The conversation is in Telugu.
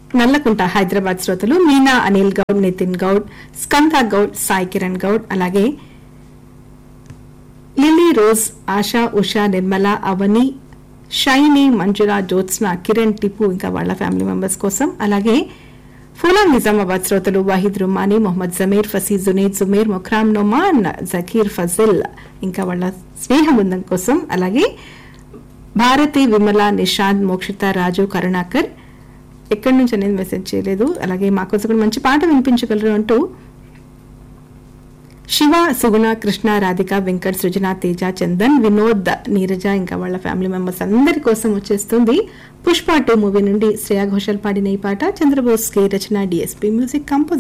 నల్లకుంట హైదరాబాద్ శ్రోతలు మీనా అనిల్ గౌడ్ నితిన్ గౌడ్ స్కంద గౌడ్ సాయి కిరణ్ గౌడ్ అలాగే లిల్లీ రోజ్ ఆశా ఉషా నిర్మల అవని షైని మంజుల జ్యోత్స్న కిరణ్ టిపు ఇంకా వాళ్ళ ఫ్యామిలీ మెంబర్స్ కోసం అలాగే ఫులా నిజామాబాద్ శ్రోతలు వాహిద్ రుమానీ మొహమ్మద్ జమీర్ ఫసీ జునీద్ జుమీర్ ముఖ్రామ్ నొమాన్ జకీర్ ఫజిల్ ఇంకా వాళ్ళ స్నేహ బృందం కోసం అలాగే భారతి విమల నిషాద్ మోక్షిత రాజు కరుణాకర్ ఎక్కడి నుంచి అనేది మెసేజ్ చేయలేదు అలాగే మా కోసం కూడా మంచి పాట వినిపించగలరు అంటూ శివ సుగుణ కృష్ణ రాధిక వెంకట్ సృజన తేజ చందన్ వినోద్ నీరజ ఇంకా వాళ్ళ ఫ్యామిలీ మెంబర్స్ అందరి కోసం వచ్చేస్తుంది పుష్ప టూ మూవీ నుండి శ్రేయా ఘోషల్ పాడిన ఈ పాట చంద్రబోస్ కే రచన డిఎస్పీ మ్యూజిక్ కంపోజింగ్